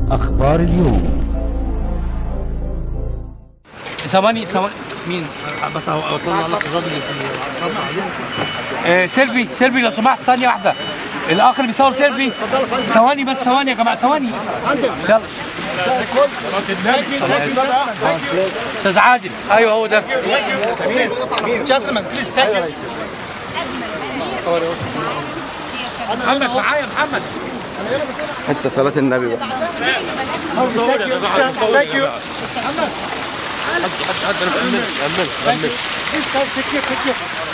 أخبار اليوم ثواني ثواني مين بس اطلع لك الراجل اللي آه سيلفي سيلفي لو سمحت ثانيه واحده الاخ اللي بيصور سيلفي ثواني بس ثواني يا جماعه ثواني يلا استاذ عادل ايوه هو ده Gentlemen, please take it. محمد معايا محمد حتى صلاة النبي بقى Thank you. حد حد حد انا بأمن أمن أمن Please take your picture.